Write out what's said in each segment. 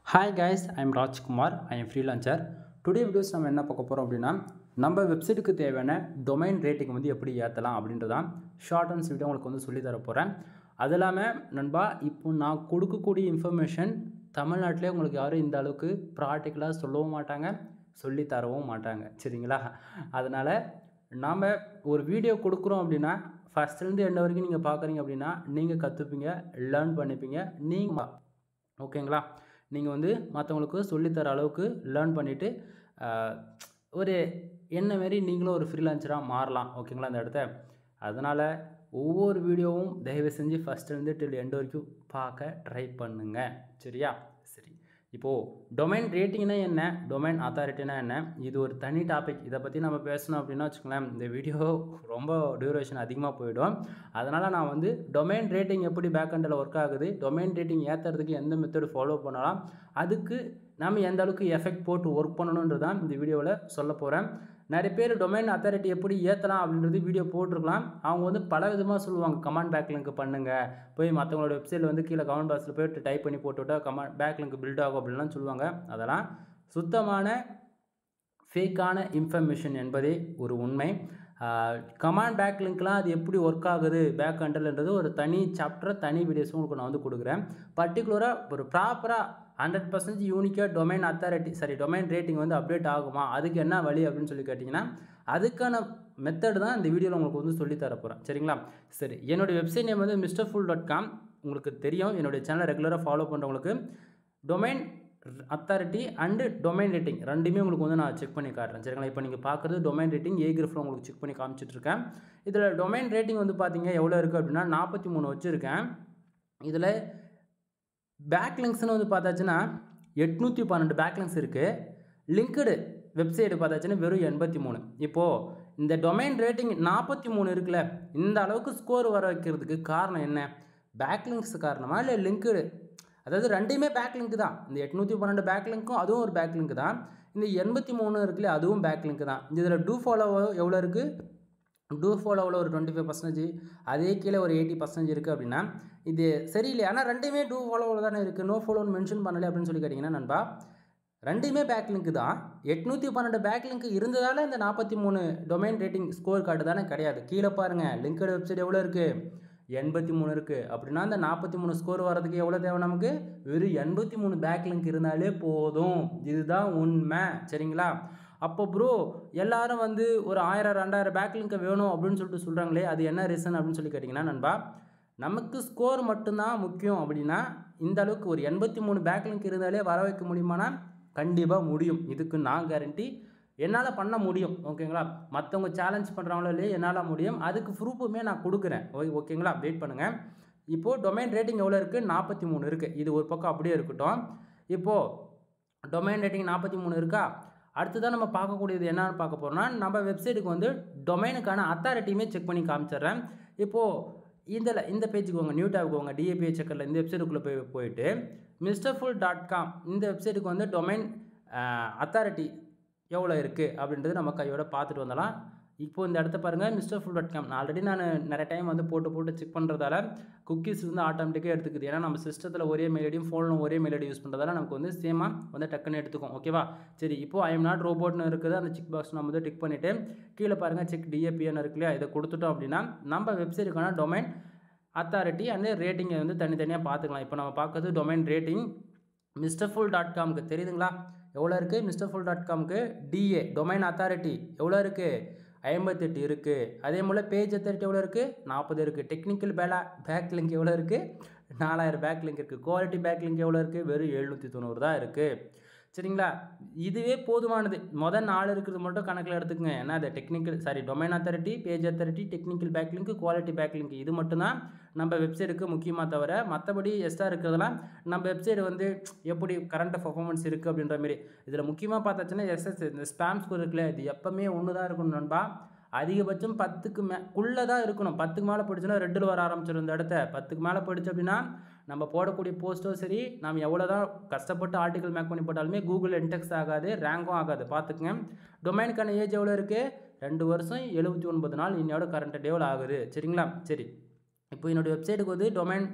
hi guys I am Rajkumar I am freelancer today videos நம்ம என்ன பார்க்க போகிறோம் அப்படின்னா நம்ம வெப்சைட்டுக்கு தேவையான டொமைன் ரேட்டிங் வந்து எப்படி ஏற்றலாம் அப்படின்றதான் ஷார்ட் அண்ட் ஸ்வீட்டாக உங்களுக்கு வந்து சொல்லி தர போகிறேன் அது இல்லாமல் நண்பா இப்போ நான் கொடுக்கக்கூடிய இன்ஃபர்மேஷன் தமிழ்நாட்டிலே உங்களுக்கு யாரும் இந்த அளவுக்கு ப்ராக்டிக்கலாக சொல்லவும் மாட்டாங்க சொல்லி தரவும் மாட்டாங்க சரிங்களா அதனால் நாம் ஒரு வீடியோ கொடுக்குறோம் அப்படின்னா ஃபஸ்ட்லேருந்து எண்ட் வரைக்கும் நீங்கள் பார்க்குறீங்க அப்படின்னா நீங்கள் கற்றுப்பீங்க லேர்ன் பண்ணிப்பீங்க நீங்கள் ஓகேங்களா நீங்கள் வந்து மற்றவங்களுக்கு சொல்லித்தர அளவுக்கு லேர்ன் பண்ணிவிட்டு ஒரு என்ன மாரி நீங்களும் ஒரு ஃப்ரீலான்சராக மாறலாம் ஓகேங்களா அந்த இடத்த அதனால் ஒவ்வொரு வீடியோவும் தயவு செஞ்சு ஃபஸ்ட்லேருந்து டில் எண்ட் வரைக்கும் பார்க்க ட்ரை பண்ணுங்கள் சரியா சரி இப்போது டொமைன் ரேட்டிங்னா என்ன டொமைன் அத்தாரிட்டினா என்ன இது ஒரு தனி டாபிக் இதை பற்றி நம்ம பேசணும் அப்படின்னா வச்சுக்கோங்களேன் இந்த வீடியோ ரொம்ப டியூரேஷன் அதிகமாக போயிடும் அதனால் நான் வந்து டொமைன் ரேட்டிங் எப்படி பேக்கெண்டில் ஒர்க் ஆகுது டொமைன் ரேட்டிங் ஏற்றுறதுக்கு எந்த மெத்தடு ஃபாலோ பண்ணலாம் அதுக்கு நம்ம எந்த அளவுக்கு எஃபெக்ட் போட்டு ஒர்க் பண்ணணுன்றது தான் இந்த வீடியோவில் சொல்ல போகிறேன் நிறைய பேர் டொமைன் அத்தாரிட்டி எப்படி ஏற்றலாம் அப்படின்றது வீடியோ போட்டிருக்கலாம் அவங்க வந்து பல விதமாக சொல்லுவாங்க கமெண்ட் பேக் லிங்க் பண்ணுங்கள் போய் மற்றவங்களோட வெப்சைட்டில் வந்து கீழே கமெண்ட் பாக்ஸில் போய்ட்டு டைப் பண்ணி போட்டுவிட்டா கமெண்ட் பேக் லிங்க் பில்ட் ஆகும் அப்படின்லாம் சொல்லுவாங்க அதெல்லாம் சுத்தமான ஃபேக்கான இன்ஃபர்மேஷன் என்பதே ஒரு உண்மை கமாண்ட் பேக் லிங்க்லாம் அது எப்படி ஒர்க் ஆகுது பேக் கண்டல்ன்றது ஒரு தனி சாப்டர் தனி வீடியோஸ் உங்களுக்கு நான் வந்து கொடுக்குறேன் பர்டிகுலராக ஒரு ப்ராப்பராக ஹண்ட்ரட் பர்சன்டேஜ் யூனிக்காக டொமைன் அத்தாரிட்டி சரி டொமைன் ரேட்டிங் வந்து அப்டேட் ஆகுமா அதுக்கு என்ன வழி அப்படின்னு சொல்லி கேட்டிங்கன்னா அதுக்கான மெத்தட் தான் இந்த வீடியோவில் உங்களுக்கு வந்து சொல்லி தர போகிறேன் சரிங்களா சரி என்னுடைய வெப்சைட் நேம் வந்து மிஸ்டர் ஃபுல் டாட் காம் உங்களுக்கு தெரியும் என்னுடைய சேனலை ரெகுலராக ஃபாலோ பண்ணுறவங்களுக்கு domain authority and domain rating ரெண்டுமே உங்களுக்கு வந்து நான் செக் பண்ணி காட்டுறேன் சரிங்களா இப்போ நீங்கள் பார்க்குறது டொமைன் ரேட்டிங் ஏ கிரிஃபில் உங்களுக்கு செக் பண்ணி காமிச்சிட்ருக்கேன் இதில் டொமைன் ரேட்டிங் வந்து பார்த்தீங்க எவ்வளோ இருக்குது அப்படின்னா நாற்பத்தி மூணு வச்சுருக்கேன் இதில் பேக்லிங்ஸ்னு வந்து பார்த்தாச்சுன்னா எட்நூற்றி பன்னெண்டு பேக்லிங்ஸ் இருக்குது லிங்க்டு வெப்சைட்டு பார்த்தாச்சுன்னா வெறும் எண்பத்தி மூணு இப்போது இந்த டொமைன் ரேட்டிங் நாற்பத்தி மூணு இருக்குல்ல இந்த அளவுக்கு ஸ்கோர் வர வைக்கிறதுக்கு காரணம் என்ன பேக்லிங்ஸ் காரணமா இல்லை லிங்க்டு அதாவது ரெண்டுமே பேக் லிங்க் தான் இந்த எட்நூற்றி பன்னெண்டு பேக் லிங்க்கும் அதுவும் ஒரு பேக் லிங்க் தான் இந்த எண்பத்தி மூணு இருக்குல்ல அதுவும் பேக் லிங்க் தான் இதில் டூ ஃபாலோ எவ்வளோ இருக்குது டூ ஃபாலோவில் ஒரு டுவெண்ட்டி ஃபைவ் பர்சன்டேஜ் அதே கீழே ஒரு எயிட்டி பர்சன்டேஜ் இருக்குது அப்படின்னா இது சரியில்லை ஆனால் ரெண்டுமே டூ ஃபாலோவில் தானே இருக்குது நோ ஃபாலோன்னு மென்ஷன் பண்ணலை அப்படின்னு சொல்லி கேட்டிங்கன்னா நண்பா ரெண்டுமே பேக் லிங்க் தான் எட்நூற்றி பன்னெண்டு பேக் லிங்க் இருந்ததால் இந்த நாற்பத்தி மூணு டொமைன் ரேட்டிங் ஸ்கோர் கார்டு தானே கிடையாது கீழே பாருங்கள் லிங்க்டு வெப்சைட் எவ்வளோ இருக்குது எண்பத்தி மூணு இருக்குது அப்படின்னா இந்த நாற்பத்தி மூணு ஸ்கோர் வரதுக்கு எவ்வளோ தேவை நமக்கு வெறும் எண்பத்தி மூணு பேக் லிங்க் இருந்தாலே போதும் இதுதான் உண்மை சரிங்களா அப்போ ப்ரோ எல்லாரும் வந்து ஒரு ஆயிரம் ரெண்டாயிரம் பேக் லிங்க்கை வேணும் அப்படின்னு சொல்லிட்டு சொல்கிறாங்களே அது என்ன ரீசன் அப்படின்னு சொல்லி கேட்டிங்கன்னா நண்பா நமக்கு ஸ்கோர் மட்டும்தான் முக்கியம் அப்படின்னா இந்த அளவுக்கு ஒரு எண்பத்தி மூணு பேக் லிங்க் இருந்தாலே வர வைக்க முடியுமானா கண்டிப்பாக முடியும் இதுக்கு நான் கேரண்டி என்னால் பண்ண முடியும் ஓகேங்களா மற்றவங்க சேலஞ்ச் பண்ணுறாங்களோ இல்லையே என்னால் முடியும் அதுக்கு ப்ரூஃபுமே நான் கொடுக்குறேன் ஓய் ஓகேங்களா வெயிட் பண்ணுங்கள் இப்போது டொமைன் ரேட்டிங் எவ்வளோ இருக்குது நாற்பத்தி மூணு இருக்குது இது ஒரு பக்கம் அப்படியே இருக்கட்டும் இப்போது டொமைன் ரேட்டிங் நாற்பத்தி மூணு இருக்கா அடுத்ததான் நம்ம பார்க்கக்கூடியது என்னன்னு பார்க்க போகிறோம்னா நம்ம வெப்சைட்டுக்கு வந்து டொமைனுக்கான அத்தாரிட்டியுமே செக் பண்ணி காமிச்சிட்றேன் இப்போது இதில் இந்த பேஜுக்கு வாங்க நியூ டேபுக்கு வாங்க டிஏபிஐ செக்கரில் இந்த வெப்சைட்டுக்குள்ளே போய் போயிட்டு மிஸ்டர் ஃபுல் டாட் காம் இந்த வெப்சைட்டுக்கு வந்து டொமைன் அத்தாரிட்டி எவ்வளோ இருக்குது அப்படின்றது நம்ம கையோட பார்த்துட்டு வந்தலாம் இப்போது இந்த இடத்த பாருங்கள் mister full dot com already நான் நிறைய டைம் வந்து போட்டு போட்டு செக் பண்ணுறதால குக்கீஸ் வந்து ஆட்டோமேட்டிக்காக எடுத்துக்குது ஏன்னா நம்ம சிஸ்டத்தில் ஒரே மெயிலடியும் ஃபோனில் ஒரே மெயிலடி யூஸ் பண்ணுறதால நமக்கு வந்து சேமாக வந்து டக்குன்னு எடுத்துக்கும் ஓகேவா சரி இப்போது ஐ எம் நாட் ரோபோட்னு இருக்குது அந்த செக் பாக்ஸ் நம்ம வந்து டிக் பண்ணிவிட்டு கீழே பாருங்கள் செக் டிஏபிஎன்னு இருக்கு இல்லையா இதை கொடுத்துட்டோம் அப்படின்னா நம்ம வெப்சைட்டுக்கான டொமைன் அத்தாரிட்டி அண்ட் ரேட்டிங்கை வந்து தனித்தனியாக பார்த்துக்கலாம் இப்போ நம்ம பார்க்குறது domain rating mister full dot காம்க்கு தெரியுதுங்களா எவ்வளோ இருக்குது மிஸ்டர் ஃபுல் டாட் காம்க்கு டிஏ டொமைன் அத்தாரிட்டி எவ்வளோ இருக்குது ஐம்பத்தெட்டு இருக்குது அதே போல் பேஜ் அத்தாரிட்டி எவ்வளோ இருக்குது நாற்பது இருக்குது டெக்னிக்கல் பேலா பேக் லிங்க் எவ்வளோ இருக்குது நாலாயிரம் பேக் லிங்க் இருக்குது குவாலிட்டி பேக் லிங்க் எவ்வளோ இருக்குது வெறும் எழுநூற்றி தொண்ணூறு தான் இருக்குது சரிங்களா இதுவே போதுமானது மொதல் நாலு இருக்கிறது மட்டும் கணக்கில் எடுத்துக்கங்க ஏன்னா அது technical sorry domain authority page authority technical back link quality back link இது மட்டும்தான் நம்ம வெப்சைட்டுக்கு முக்கியமாக தவிர மற்றபடி எக்ஸ்ட்ரா இருக்கிறதெல்லாம் நம்ம வெப்சைட் வந்து எப்படி கரண்ட் பர்ஃபார்மன்ஸ் இருக்குது அப்படின்ற மாதிரி இதில் முக்கியமாக பார்த்தாச்சுன்னா எஸ்எஸ் இந்த ஸ்பேம் ஸ்கோர் இருக்குல்ல இது எப்போவுமே ஒன்று தான் இருக்கணும் நண்பா அதிகபட்சம் பத்துக்கு மே குள்ளே தான் இருக்கணும் பத்துக்கு மேலே போயிடுச்சுன்னா ரெட்டில் வர ஆரம்பிச்சிடும் இந்த இடத்த பத்துக்கு மேலே போயிடுச்சு அப்படின்னா நம்ம போடக்கூடிய போஸ்ட்டோ சரி நம்ம எவ்வளோ தான் கஷ்டப்பட்டு ஆர்டிக்கல் மேக் பண்ணி போட்டாலுமே கூகுள் இன்டெக்ஸ் ஆகாது ரேங்கும் ஆகாது பார்த்துக்குங்க டொமைனுக்கான ஏஜ் எவ்வளோ இருக்குது ரெண்டு வருஷம் எழுபத்தி ஒன்பது நாள் இன்னையோட கரண்ட் டேவில் ஆகுது சரிங்களா சரி இப்போ என்னோடய வெப்சைட்டுக்கு வந்து டொமைன்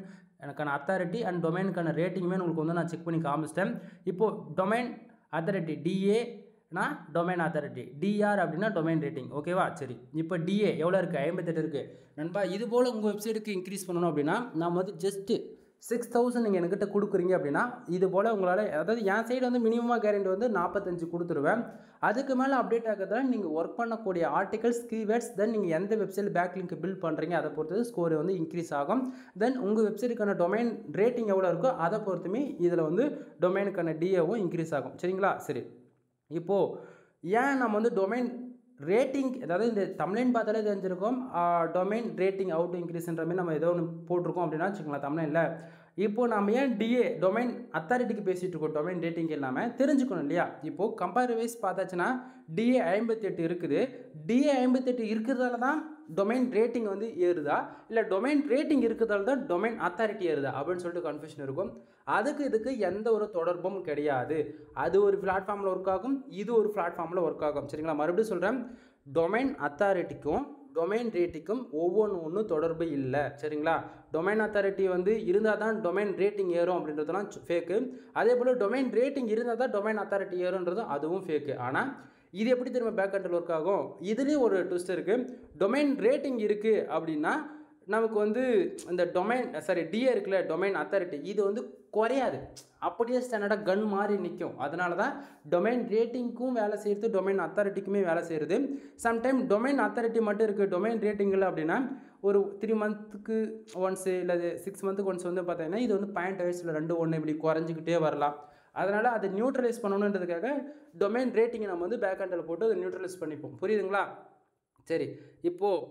எனக்கான அத்தாரிட்டி அண்ட் டொமைனுக்கான ரேட்டிங்குமே உங்களுக்கு வந்து நான் செக் பண்ணி காமிச்சிட்டேன் இப்போது domain authority D A domain authority D அப்படின்னா டொமைன் ரேட்டிங் ஓகேவா சரி இப்போ டிஏ எவ்வளோ இருக்குது ஐம்பத்தெட்டு இருக்குது நண்பா இது போல் உங்கள் வெப்சைட்டுக்கு இன்க்ரீஸ் பண்ணணும் அப்படின்னா நான் வந்து ஜஸ்ட்டு சிக்ஸ் தௌசண்ட் நீங்கள் என்கிட்ட கொடுக்குறீங்க அப்படின்னா இது போல் உங்களால் அதாவது என் சைடு வந்து மினிமமாக கேரண்டி வந்து நாற்பத்தஞ்சு கொடுத்துருவேன் அதுக்கு மேலே அப்டேட் ஆகிறதால நீங்கள் ஒர்க் பண்ணக்கூடிய ஆர்டிகல்ஸ் கீவேர்ட்ஸ் தென் நீங்கள் எந்த வெப்சைட் பேக் லிங்க் பில்ட் பண்ணுறீங்க அதை பொறுத்து ஸ்கோர் வந்து இன்க்ரீஸ் ஆகும் தென் உங்கள் வெப்சைட்டுக்கான டொமைன் ரேட்டிங் எவ்வளோ இருக்கோ அதை பொறுத்துமே இதில் வந்து டொமைனுக்கான டிஏவும் இன்க்ரீஸ் ஆகும் சரிங்களா சரி இப்போது ஏன் நம்ம வந்து டொமைன் ரேட்டிங் அதாவது இந்த தமிழ்னு பார்த்தாலே தெரிஞ்சிருக்கோம் டொமைன் ரேட்டிங் அவுட் இன்க்ரீஸ்ன்ற மாதிரி நம்ம ஏதோ ஒன்று போட்டிருக்கோம் அப்படின்னா வச்சுக்கலாம் தமிழில் இப்போ நம்ம ஏன் டிஏ டொமைன் அத்தாரிட்டிக்கு பேசிகிட்டு இருக்கோம் டொமைன் ரேட்டிங் இல்லாமல் தெரிஞ்சுக்கணும் இல்லையா இப்போது கம்பேர் வைஸ் பார்த்தாச்சுன்னா டிஏ ஐம்பத்தெட்டு இருக்குது டிஏ ஐம்பத்தெட்டு இருக்கிறதால தான் டொமைன் ரேட்டிங் வந்து ஏறுதா இல்லை டொமைன் ரேட்டிங் இருக்கிறதால தான் டொமைன் அத்தாரிட்டி ஏறுதா அப்படின்னு சொல்லிட்டு கன்ஃபியூஷன் இருக்கும் அதுக்கு இதுக்கு எந்த ஒரு தொடர்பும் கிடையாது அது ஒரு பிளாட்ஃபார்மில் ஒர்க் ஆகும் இது ஒரு பிளாட்ஃபார்மில் ஒர்க் ஆகும் சரிங்களா மறுபடியும் சொல்கிறேன் டொமைன் அத்தாரிட்டிக்கும் டொமைன் ரேட்டிங்கும் ஒவ்வொன்று ஒன்றும் தொடர்பு இல்லை சரிங்களா டொமைன் அத்தாரிட்டி வந்து இருந்தால் தான் டொமைன் ரேட்டிங் ஏறும் அப்படின்றதுலாம் ஃபேக்கு அதே போல் டொமைன் ரேட்டிங் இருந்தால் தான் டொமைன் அத்தாரிட்டி ஏறுன்றதும் அதுவும் ஃபேக்கு ஆனால் இது எப்படி திரும்ப பேக் கண்ட்ரில் ஒர்க் ஆகும் இதுலேயும் ஒரு ட்விஸ்ட் இருக்குது டொமைன் ரேட்டிங் இருக்குது அப்படின்னா நமக்கு வந்து இந்த டொமைன் சாரி டிஏ இருக்குல்ல டொமைன் அத்தாரிட்டி இது வந்து குறையாது அப்படியே ஸ்டாண்டர்டாக கன் மாதிரி நிற்கும் அதனால தான் டொமைன் ரேட்டிங்க்கும் வேலை செய்கிறது டொமைன் அத்தாரிட்டிக்குமே வேலை செய்கிறது சம்டைம் டொமைன் அத்தாரிட்டி மட்டும் இருக்குது டொமைன் ரேட்டிங் இல்லை அப்படின்னா ஒரு த்ரீ மந்த்துக்கு ஒன்ஸு இல்லை சிக்ஸ் மந்த்துக்கு ஒன்ஸ் வந்து பார்த்தீங்கன்னா இது வந்து பாயிண்ட் வயசில் ரெண்டு ஒன்று இப்படி குறைஞ்சிக்கிட்டே வரலாம் அதனால் அதை நியூட்ரலைஸ் பண்ணணுன்றதுக்காக டொமைன் ரேட்டிங்கை நம்ம வந்து பேக் ஹேண்டில் போட்டு அதை நியூட்ரலைஸ் பண்ணிப்போம் புரியுதுங்களா சரி இப்போது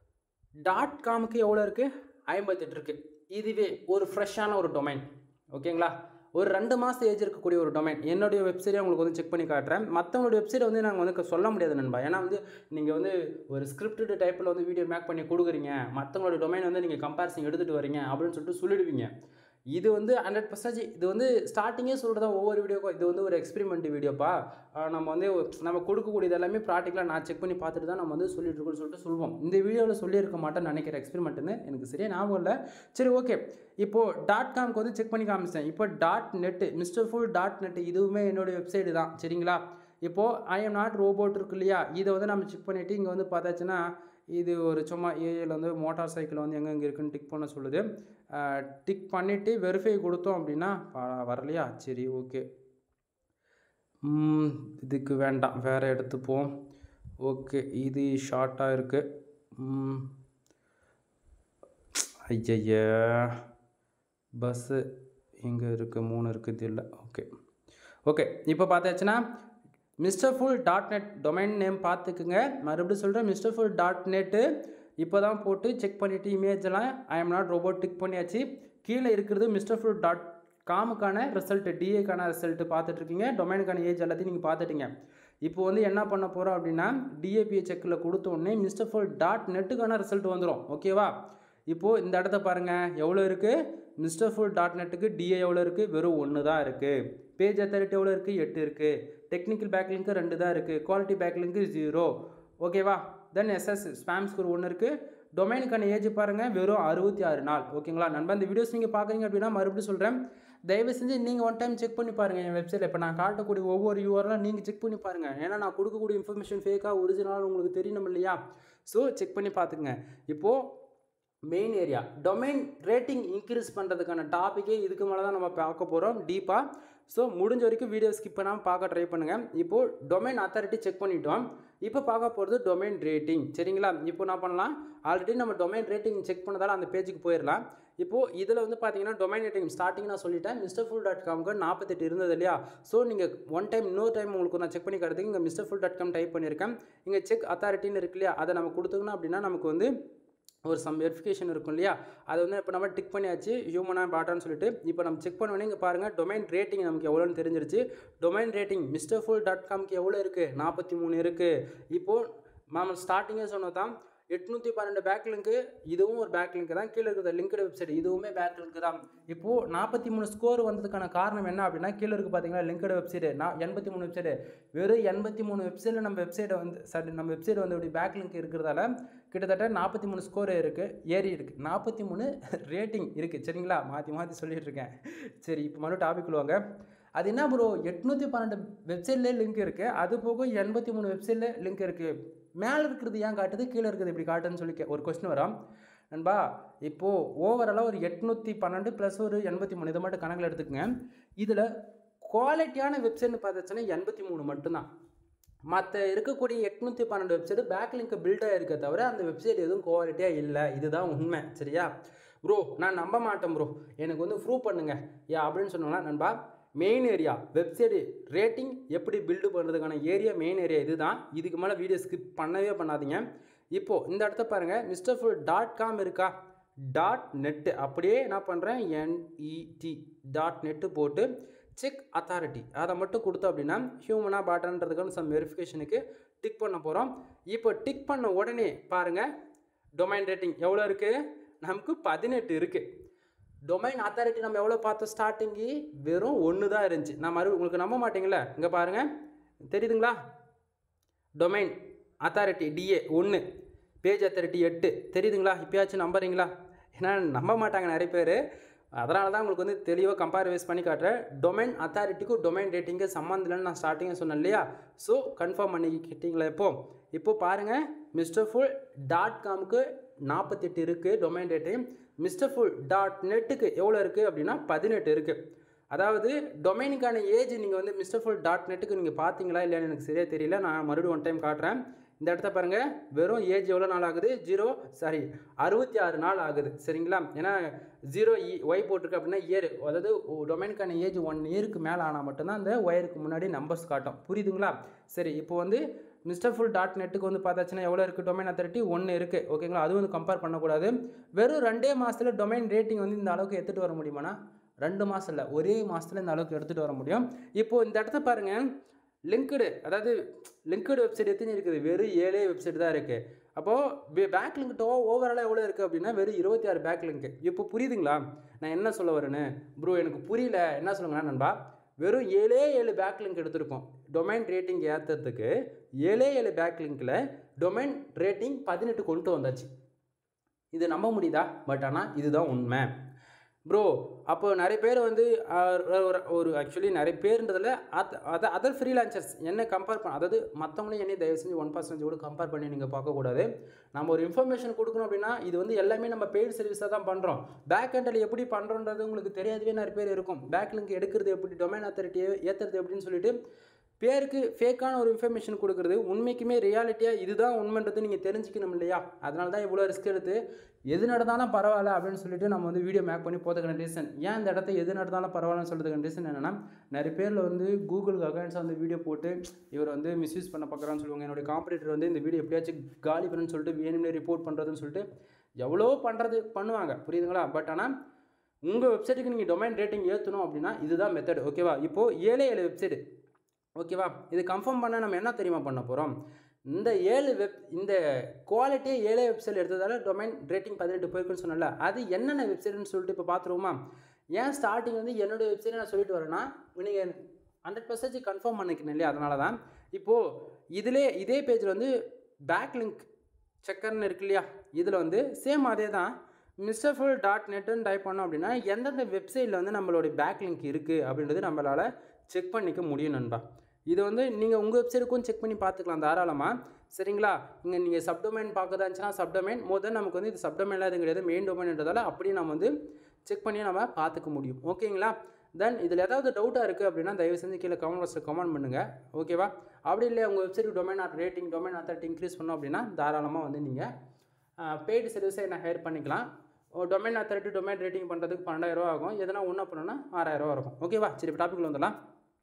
டாட் காமுக்கு எவ்வளோ இருக்குது ஐம்பத்தெட்டு இருக்குது இதுவே ஒரு ஃப்ரெஷ்ஷான ஒரு டொமைன் ஓகேங்களா ஒரு ரெண்டு மாதம் ஏஜ் இருக்கக்கூடிய ஒரு டொமைன் என்னுடைய வெப்சைட்டை உங்களுக்கு வந்து செக் பண்ணி காட்டுறேன் மற்றவங்களோட வெப்சைட்டை வந்து நாங்கள் வந்து சொல்ல முடியாது நண்பா ஏன்னா வந்து நீங்கள் வந்து ஒரு ஸ்கிரிப்டட் டைப்பில் வந்து வீடியோ மேக் பண்ணி கொடுக்குறீங்க மற்றவங்களோட டொமைன் வந்து நீங்கள் கம்பேரிசன் எடுத்துகிட்டு வரீங்க அப்படின்னு சொல்லிட்டு சொல்லிடுவீங்க இது வந்து ஹண்ட்ரட் பர்சன்டேஜ் இது வந்து ஸ்டார்டிங்கே சொல்கிறதா ஒவ்வொரு வீடியோக்கும் இது வந்து ஒரு எக்ஸ்பெரிமெண்ட் வீடியோப்பா நம்ம வந்து நம்ம கொடுக்கக்கூடியது எல்லாமே ப்ராக்டிக்கலாக நான் செக் பண்ணி பார்த்துட்டு தான் நம்ம வந்து சொல்லிட்டு இருக்கோம்னு சொல்லிட்டு சொல்லுவோம் இந்த வீடியோவில் சொல்லியிருக்க மாட்டேன்னு நினைக்கிற எக்ஸ்பெரிமெண்ட்டுன்னு எனக்கு சரியாக ஞாபகம் இல்லை சரி ஓகே இப்போது டாட் காம்க்கு வந்து செக் பண்ணி காமிச்சேன் இப்போ dot net mister full dot net இதுவுமே என்னுடைய வெப்சைட்டு தான் சரிங்களா இப்போது ஐ எம் நாட் ரோபோட் இருக்கு இல்லையா இதை வந்து நம்ம செக் பண்ணிவிட்டு இங்கே வந்து பார்த்தாச்சுன்னா இது ஒரு சும்மா ஏஐயில் வந்து மோட்டார் சைக்கிள் வந்து எங்கெங்கே இருக்குன்னு டிக் பண்ண சொல்லுது டிக் பண்ணிவிட்டு வெரிஃபை கொடுத்தோம் அப்படின்னா வரலையா சரி ஓகே இதுக்கு வேண்டாம் வேறு எடுத்துப்போம் ஓகே இது ஷார்ட்டாக இருக்குது ஐய பஸ்ஸு இங்கே இருக்குது மூணு இருக்குது இல்லை ஓகே ஓகே இப்போ பார்த்தாச்சுன்னா mister full dot net domain name பார்த்துக்குங்க மறுபடியும் சொல்கிறேன் மிஸ்டர் ஃபுல் டாட் நெட்டு இப்போ தான் போட்டு செக் பண்ணிவிட்டு இமேஜெல்லாம் I am not robot tick பண்ணியாச்சு கீழே இருக்கிறது மிஸ்டர் ஃபுல் டாட் காமுக்கான ரிசல்ட்டு டிஏக்கான ரிசல்ட்டு பார்த்துட்ருக்கீங்க டொமைனுக்கான ஏஜ் எல்லாத்தையும் நீங்கள் பார்த்துட்டீங்க இப்போ வந்து என்ன பண்ண போகிறோம் அப்படின்னா டிஏபிஏ செக்கில் கொடுத்த உடனே மிஸ்டர் ஃபுல் டாட் நெட்டுக்கான ரிசல்ட் வந்துடும் ஓகேவா இப்போது இந்த இடத்த பாருங்கள் எவ்வளோ இருக்குது மிஸ்டர் ஃபுல் டாட் நெட்டுக்கு டிஏ எவ்வளோ இருக்குது வெறும் ஒன்று தான் இருக்குது பேஜ் அத்தாரிட்டி எவ்வளோ இருக்குது எட்டு இருக்குது டெக்னிக்கல் பேக்லிங்க்கு ரெண்டு தான் இருக்குது குவாலிட்டி பேக்லிங்க்கு ஜீரோ ஓகேவா தென் எஸ்எஸ் ஸ்பேம் ஸ்கோர் ஒன்று இருக்குது டொமைனுக்கான ஏஜ் பாருங்கள் வெறும் அறுபத்தி ஆறு நாள் ஓகேங்களா நண்பா இந்த வீடியோஸ் நீங்கள் பார்க்குறீங்க அப்படின்னா மறுபடியும் சொல்கிறேன் தயவு செஞ்சு நீங்கள் ஒன் டைம் செக் பண்ணி பாருங்கள் என் வெப்சைட்டில் இப்போ நான் காட்டக்கூடிய ஒவ்வொரு யூஆர்லாம் நீங்கள் செக் பண்ணி பாருங்கள் ஏன்னா நான் கொடுக்கக்கூடிய இன்ஃபர்மேஷன் ஃபேக்காக ஒரிஜினலாக உங்களுக்கு தெரியணும் இல்லையா ஸோ செக் பண்ணி பார்த்துக்குங்க இப்போது main area domain rating increase பண்ணுறதுக்கான டாப்பிக்கே இதுக்கு மேலே தான் நம்ம பார்க்க போகிறோம் டீப்பாக ஸோ முடிஞ்ச வரைக்கும் வீடியோ ஸ்கிப் பண்ணாமல் பார்க்க ட்ரை பண்ணுங்கள் இப்போது டொமைன் அத்தாரிட்டி செக் பண்ணிட்டோம் இப்போ பார்க்க போகிறது டொமைன் ரேட்டிங் சரிங்களா இப்போ என்ன பண்ணலாம் ஆல்ரெடி நம்ம டொமைன் ரேட்டிங் செக் பண்ணதால் அந்த பேஜுக்கு போயிடலாம் இப்போது இதில் வந்து பார்த்தீங்கன்னா டொமைன் ரேட்டிங் ஸ்டார்டிங் நான் சொல்லிட்டேன் மிஸ்டர் ஃபுல் டாட் காம்க்கு நாற்பத்தெட்டு இருந்தது இல்லையா ஸோ நீங்கள் ஒன் டைம் இன்னொரு டைம் உங்களுக்கு நான் செக் பண்ணி காட்டுறதுக்கு இங்கே mister full dot com type பண்ணியிருக்கேன் இங்கே செக் அத்தாரிட்டின்னு இருக்கு இல்லையா அதை நம்ம கொடுத்துக்கணும் அப்படின்னா நமக்கு வந்து ஒரு சம் வெரிஃபிகேஷன் இருக்கும் இல்லையா அது வந்து இப்போ நம்ம டிக் பண்ணியாச்சு ஹியூமனாக பாட்டான்னு சொல்லிட்டு இப்போ நம்ம செக் பண்ணோன்னே இங்கே பாருங்கள் டொமைன் ரேட்டிங் நமக்கு எவ்வளோன்னு தெரிஞ்சிருச்சு domain rating mister full dot காம்க்கு எவ்வளோ இருக்குது நாற்பத்தி மூணு இருக்குது இப்போது நாம் ஸ்டார்டிங்கே சொன்னது தான் எட்நூற்றி பன்னெண்டு பேக் லிங்க்கு இதுவும் ஒரு பேக் லிங்க் தான் கீழே இருக்கிற லிங்க்டு வெப்சைட் இதுவுமே பேக் லிங்க் தான் இப்போது நாற்பத்தி மூணு ஸ்கோர் வந்ததுக்கான காரணம் என்ன அப்படின்னா கீழே இருக்குது பார்த்தீங்களா லிங்க்டு வெப்சைட் நான் எண்பத்தி மூணு வெப்சைட் வெறும் எண்பத்தி மூணு வெப்சைட்டில் நம்ம வெப்சைட்டை வந்து சாரி நம்ம வெப்சைட் வந்து இப்படி பேக் லிங்க் இருக்கிறதால கிட்டத்தட்ட நாற்பத்தி மூணு ஸ்கோர் இருக்குது ஏறி இருக்குது நாற்பத்தி மூணு ரேட்டிங் இருக்குது சரிங்களா மாற்றி மாற்றி சொல்லிட்டு இருக்கேன் சரி இப்போ மறுபடியும் டாபிக் வாங்க அது என்ன ப்ரோ எட்நூற்றி பன்னெண்டு வெப்சைட்லேயே லிங்க் இருக்குது அது போக எண்பத்தி மூணு வெப்சைட்டில் லிங்க் இருக்குது மேலே இருக்கிறது ஏன் காட்டுது கீழே இருக்கிறது இப்படி காட்டுன்னு சொல்லி கே- ஒரு கொஸ்டின் வரும் நண்பா இப்போது ஓவராலாக ஒரு எட்நூற்றி பன்னெண்டு ப்ளஸ் ஒரு எண்பத்தி மூணு இதை மட்டும் கணக்கில் எடுத்துக்கங்க இதில் குவாலிட்டியான வெப்சைட்னு பார்த்துச்சுன்னா எண்பத்தி மூணு மட்டும்தான் மற்ற இருக்கக்கூடிய எட்நூற்றி பன்னெண்டு வெப்சைட் பேக் லிங்க் பில்ட் ஆகிருக்க தவிர அந்த வெப்சைட் எதுவும் குவாலிட்டியாக இல்லை இதுதான் உண்மை சரியா ப்ரோ நான் நம்ப மாட்டேன் ப்ரோ எனக்கு வந்து ப்ரூவ் பண்ணுங்க யா அப்படின்னு சொன்னோம்னா நண்பா மெயின் ஏரியா வெப்சைடு ரேட்டிங் எப்படி பில்டு பண்ணுறதுக்கான ஏரியா மெயின் ஏரியா இதுதான் இதுக்கு மேலே வீடியோ ஸ்கிப் பண்ணவே பண்ணாதீங்க இப்போது இந்த இடத்த பாருங்கள் மிஸ்டர் ஃபுல் டாட் காம் இருக்கா டாட் நெட்டு அப்படியே என்ன பண்ணுறேன் N E T dot check authority அதை மட்டும் கொடுத்தோம் அப்படின்னா ஹியூமனா பாட்டான்றதுக்கான சம் வெரிஃபிகேஷனுக்கு டிக் பண்ண போகிறோம் இப்போ டிக் பண்ண உடனே பாருங்கள் டொமைன் ரேட்டிங் எவ்வளோ இருக்குது நமக்கு பதினெட்டு இருக்குது டொமைன் அத்தாரிட்டி நம்ம எவ்வளோ பார்த்தோம் ஸ்டார்டிங்கு வெறும் ஒன்று தான் இருந்துச்சு நான் மறுபடியும் உங்களுக்கு நம்ப மாட்டீங்களா இங்கே பாருங்கள் தெரியுதுங்களா டொமைன் அத்தாரிட்டி டிஏ ஒன்று பேஜ் அத்தாரிட்டி எட்டு தெரியுதுங்களா இப்போயாச்சும் நம்புறீங்களா ஏன்னா நம்ப மாட்டாங்க நிறைய பேர் அதனால தான் உங்களுக்கு வந்து தெளிவாக கம்பேர் வைஸ் பண்ணி காட்டுறேன் டொமைன் அத்தாரிட்டிக்கும் டொமைன் ரேட்டிங்கு சம்மந்தம் இல்லைன்னு நான் ஸ்டார்டிங்கே சொன்னேன் இல்லையா ஸோ கன்ஃபார்ம் பண்ணிக்கிட்டீங்களா இப்போ இப்போ பாருங்கள் மிஸ்டர் ஃபுல் டாட் காமுக்கு நாற்பத்தெட்டு இருக்குது domain rating mister full dot நெட்டுக்கு எவ்வளோ இருக்குது அப்படின்னா பதினெட்டு இருக்குது அதாவது டொமைனுக்கான ஏஜ் நீங்கள் வந்து மிஸ்டர் ஃபுல் டாட் நெட்டுக்கு நீங்கள் பார்த்தீங்களா இல்லையான்னு எனக்கு சரியாக தெரியல நான் மறுபடியும் ஒன் டைம் காட்டுறேன் இந்த இடத்த பாருங்கள் வெறும் ஏஜ் எவ்வளோ நாள் ஆகுது ஜீரோ சாரி அறுபத்தி ஆறு நாள் ஆகுது சரிங்களா ஏன்னா ஜீரோ இ ஒய் போட்டிருக்கு அப்படின்னா இயர் அதாவது டொமைனுக்கான ஏஜ் ஒன் இயருக்கு மேலே ஆனால் மட்டும்தான் அந்த ஒயருக்கு முன்னாடி நம்பர்ஸ் காட்டும் புரியுதுங்களா சரி இப்போ வந்து மிஸ்டர் ஃபுல் டாட் நெட்டுக்கு வந்து பார்த்தாச்சுன்னா எவ்வளோ இருக்குது டொமைன் அத்தாரிட்டி ஒன்று இருக்குது ஓகேங்களா அது வந்து கம்பேர் பண்ணக்கூடாது வெறும் ரெண்டே மாதத்தில் டொமைன் ரேட்டிங் வந்து இந்த அளவுக்கு எடுத்துகிட்டு வர முடியுமானா ரெண்டு மாதம் இல்லை ஒரே மாதத்தில் இந்த அளவுக்கு எடுத்துகிட்டு வர முடியும் இப்போது இந்த இடத்த பாருங்கள் லிங்க்டு அதாவது லிங்க்டு வெப்சைட் எத்தனை இருக்குது வெறும் ஏழே வெப்சைட் தான் இருக்குது அப்போது பேக் லிங்க் டோ ஓவராலாக எவ்வளோ இருக்குது அப்படின்னா வெறும் இருபத்தி ஆறு பேக் லிங்க் இப்போ புரியுதுங்களா நான் என்ன சொல்ல வரேன்னு ப்ரோ எனக்கு புரியல என்ன சொல்லுங்கன்னா நண்பா வெறும் ஏழே ஏழு பேக் லிங்க் எடுத்திருக்கோம் டொமைன் ரேட்டிங் ஏற்றுறதுக்கு ஏழே ஏழு பேக் லிங்க்கில் டொமைன் ரேட்டிங் பதினெட்டு கொண்டு வந்தாச்சு இது நம்ப முடியுதா பட் ஆனால் இதுதான் உண்மை ப்ரோ அப்போ நிறைய பேர் வந்து அஹ், ஒரு ஒரு ஆக்சுவலி நிறைய பேர்ன்றதில் அத் அதை அதர் ஃப்ரீலான்சர்ஸ் என்ன கம்பேர் பண்ண அதாவது மற்றவங்களையும் என்னையும் தயவு செஞ்சு ஒன் பர்சன்டேஜ் கூட கம்பேர் பண்ணி நீங்கள் பார்க்கக்கூடாது நம்ம ஒரு இன்ஃபர்மேஷன் கொடுக்கணும் அப்படின்னா இது வந்து எல்லாமே நம்ம பெய்டு சர்வீஸாக தான் பண்ணுறோம் பேக் ஹேண்டில் எப்படி பண்ணுறோன்றது உங்களுக்கு தெரியாதவே நிறைய பேர் இருக்கும் பேக் லிங்க் எடுக்கிறது எப்படி டொமைன் அத்தாரிட்டியை ஏற்றுறது எப்படின்னு சொல்லிட்டு பேருக்கு ஃபேக்கான ஒரு இன்ஃபர்மேஷன் கொடுக்குறது உண்மைக்குமே ரியாலிட்டியாக இதுதான் உண்மைன்றது நீங்கள் தெரிஞ்சுக்கணும் இல்லையா அதனால தான் இவ்வளோ ரிஸ்க் எடுத்து எது நடந்தாலும் பரவாயில்ல அப்படின்னு சொல்லிட்டு நம்ம வந்து வீடியோ மேக் பண்ணி போகிறதுக்கான ரீசன் ஏன் இந்த இடத்த எது நடந்தாலும் பரவாயில்லன்னு சொல்கிறதுக்கான ரீசன் என்னென்னா நிறைய பேரில் வந்து கூகுளுக்கு அக்கௌண்ட்ஸாக வந்து வீடியோ போட்டு இவர் வந்து மிஸ்யூஸ் பண்ண பார்க்குறான்னு சொல்லுவாங்க என்னுடைய காம்படிட்டர் வந்து இந்த வீடியோ எப்படியாச்சும் காலி பண்ணுன்னு சொல்லிட்டு வேணும்னே ரிப்போர்ட் பண்ணுறதுன்னு சொல்லிட்டு எவ்வளோ பண்ணுறது பண்ணுவாங்க புரியுதுங்களா பட் ஆனால் உங்கள் வெப்சைட்டுக்கு நீங்கள் டொமைன் ரேட்டிங் ஏற்றணும் அப்படின்னா இதுதான் மெத்தட் ஓகேவா இப்போது ஏழே ஏழு வெப்சைட்டு ஓகேவா இது கன்ஃபார்ம் பண்ண நம்ம என்ன தெரியுமா பண்ண போகிறோம் இந்த ஏழு வெப் இந்த குவாலிட்டியே ஏழே வெப்சைட் எடுத்ததால டொமைன் ரேட்டிங் பதினெட்டு போயிருக்குன்னு சொன்னல அது என்னென்ன வெப்சைட்னு சொல்லிட்டு இப்போ பார்த்துருவோமா ஏன் ஸ்டார்டிங் வந்து என்னுடைய வெப்சைட்டை நான் சொல்லிட்டு வரேன்னா நீங்கள் ஹண்ட்ரட் பர்சன்டேஜ் கன்ஃபார்ம் பண்ணிக்கணும் இல்லையா அதனால தான் இப்போது இதிலே இதே பேஜில் வந்து பேக் லிங்க் செக்கர்னு இருக்கு இல்லையா இதில் வந்து சேம் அதே தான் மிஸ்டர் ஃபுல் டாட் நெட்டுன்னு டைப் பண்ணோம் அப்படின்னா எந்தெந்த வெப்சைட்டில் வந்து நம்மளுடைய பேக் லிங்க் இருக்குது அப்படின்றது நம்மளால் செக் பண்ணிக்க முடியும் நண்பா இது வந்து நீங்கள் உங்கள் வெப்சைட்டுக்கும் செக் பண்ணி பார்த்துக்கலாம் தாராளமாக சரிங்களா இங்கே நீங்கள் சப்டொமைன் பார்க்கறதா இருந்துச்சுன்னா சப்டொமைன் மோதல் நமக்கு வந்து இது சப்டொமைன்லாம் எதுவும் கிடையாது மெயின் டொமைன்ன்றதால அப்படியே நம்ம வந்து செக் பண்ணி நம்ம பார்த்துக்க முடியும் ஓகேங்களா தென் இதில் ஏதாவது டவுட்டாக இருக்குது அப்படின்னா தயவு செஞ்சு கீழே கமெண்ட் பாக்ஸில் கமெண்ட் பண்ணுங்கள் ஓகேவா அப்படி இல்லை உங்கள் website domain or rating domain authority increase பண்ணோம் அப்படின்னா தாராளமாக வந்து நீங்கள் பெய்டு சர்வீஸை என்ன ஹையர் பண்ணிக்கலாம் டொமைன் அத்தாரிட்டி டொமைன் ரேட்டிங் பண்ணுறதுக்கு பன்னெண்டாயிரரூவா ஆகும் எதனா ஒன்று பண்ணணும்னா ஆறாயிரரூவா இருக்கும் ஓகேவா சரி இப்போ டாப்பிக்கில் வந்துடலாம்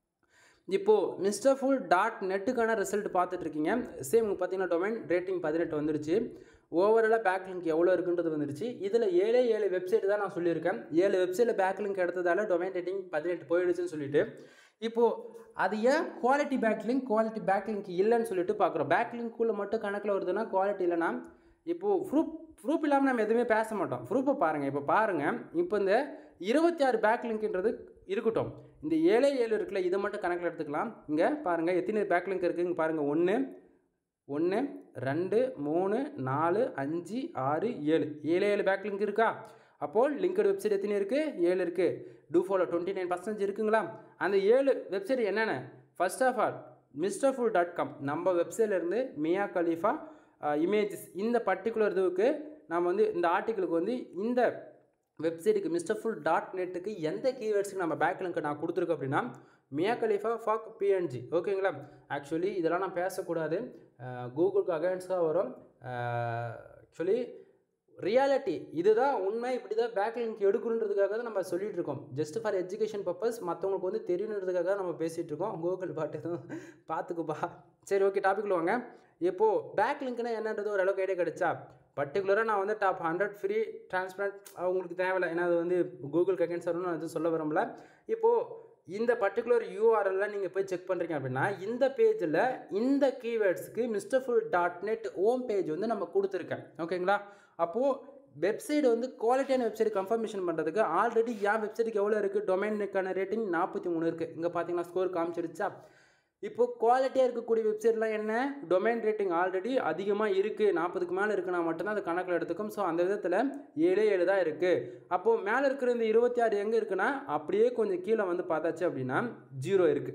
இப்போது மிஸ்டர் ஃபுல் டாட் நெட்டுக்கான ரிசல்ட் பார்த்துட்டு இருக்கீங்க சேம் பார்த்தீங்கன்னா டொமைன் ரேட்டிங் பதினெட்டு வந்துருச்சு ஓவராலாக பேக் லிங்க் எவ்வளோ இருக்குன்றது வந்துருச்சு இதில் ஏழே ஏழு வெப்சைட் தான் நான் சொல்லியிருக்கேன் ஏழு வெப்சைட்டில் பேக் லிங்க் எடுத்ததால டொமைன் ரேட்டிங் பதினெட்டு போயிடுச்சுன்னு சொல்லிட்டு இப்போது அது ஏன் quality back link quality back link இல்லைன்னு சொல்லிட்டு பார்க்குறோம் பேக் லிங்க்குள்ளே மட்டும் கணக்கில் வருதுன்னா குவாலிட்டி இல்லைன்னா இப்போது ப்ரூஃப் ப்ரூஃப் இல்லாமல் நம்ம எதுவுமே பேச மாட்டோம் ப்ரூஃபை பாருங்கள் இப்போ பாருங்கள் இப்போ இந்த இருபத்தி ஆறு பேக் லிங்க்ன்றது இருக்கட்டும் இந்த ஏழே ஏழு இருக்குல்ல இதை மட்டும் கணக்கில் எடுத்துக்கலாம் இங்கே பாருங்கள் எத்தனை பேக் லிங்க் இருக்குது இங்கே பாருங்கள் ஒன்று ஒன்று ரெண்டு மூணு நாலு அஞ்சு ஆறு ஏழு ஏழு ஏழு பேக் லிங்க் இருக்கா அப்போது லிங்க்டு வெப்சைட் எத்தனை இருக்குது ஏழு இருக்குது do follow twenty nine percentage இருக்குங்களா அந்த ஏழு வெப்சைட் என்னென்ன first of all mister full dot com நம்ம வெப்சைட்லேருந்து மியா கலீஃபா இமேஜஸ் இந்த பர்டிகுலர் இதுவுக்கு நம்ம வந்து இந்த ஆர்டிக்கிளுக்கு வந்து இந்த வெப்சைட்டுக்கு மிஸ்டர் ஃபுல் டாட் நெட்டுக்கு எந்த கீவேர்ட்ஸுக்கு நம்ம பேக் லிங்க் நான் கொடுத்துருக்கோம் அப்படின்னா மியா கலீஃபா ஃபாக் பிஎன்ஜி ஓகேங்களா ஆக்சுவலி இதெல்லாம் நான் பேசக்கூடாது கூகுளுக்கு அகைன்ஸ்டாக வரும் ஆக்சுவலி ரியாலிட்டி இதுதான் உண்மை இப்படி தான் பேக் லிங்க் எடுக்கணுன்றதுக்காக தான் நம்ம சொல்லிட்டு இருக்கோம் ஜஸ்ட் ஃபார் எஜுகேஷன் பர்பஸ் மற்றவங்களுக்கு வந்து தெரியணுன்றதுக்காக நம்ம பேசிகிட்டு இருக்கோம் கூகுள் பாட்டு எதுவும் பார்த்துக்குப்பா சரி ஓகே டாபிக்ல வாங்க இப்போது பேக் லிங்க்னா என்னன்றது ஒரு அளவுக்கு ஐடியா கிடைச்சா பர்டிகுலராக நான் வந்து டாப் ஹண்ட்ரட் ஃப்ரீ டிரான்ஸ்பரண்ட் அவங்களுக்கு தேவையில்லை ஏன்னா அது வந்து கூகுள் அகைன்ஸ் வரணும்னு நான் எதுவும் சொல்ல விரும்பல இப்போது இந்த பர்டிகுலர் யூஆர்எல்ல நீங்கள் போய் செக் பண்ணுறீங்க அப்படின்னா இந்த பேஜில் இந்த கீவேர்ட்ஸ்க்கு mister full dot net home page வந்து நம்ம கொடுத்துருக்கேன் ஓகேங்களா அப்போது வெப்சைட் வந்து குவாலிட்டியான வெப்சைட் கன்ஃபர்மேஷன் பண்ணுறதுக்கு ஆல்ரெடி என் வெப்சைட்டுக்கு எவ்வளோ இருக்குது டொமைனுக்கான ரேட்டிங் நாற்பத்தி மூணு இருக்குது இங்கே பார்த்தீங்கன்னா ஸ்கோர் காமிச்சிருச்சா இப்போ குவாலிட்டியாக இருக்கக்கூடிய வெப்சைட்லாம் என்ன டொமைன் ரேட்டிங் ஆல்ரெடி அதிகமாக இருக்குது நாற்பதுக்கு மேலே இருக்குன்னா மட்டும்தான் அது கணக்கில் எடுத்துக்கும் ஸோ அந்த விதத்தில் ஏழே ஏழு தான் இருக்குது அப்போது மேலே இருக்கிற இந்த இருபத்தி ஆறு எங்கே இருக்குன்னா அப்படியே கொஞ்சம் கீழே வந்து பார்த்தாச்சு அப்படின்னா ஜீரோ இருக்குது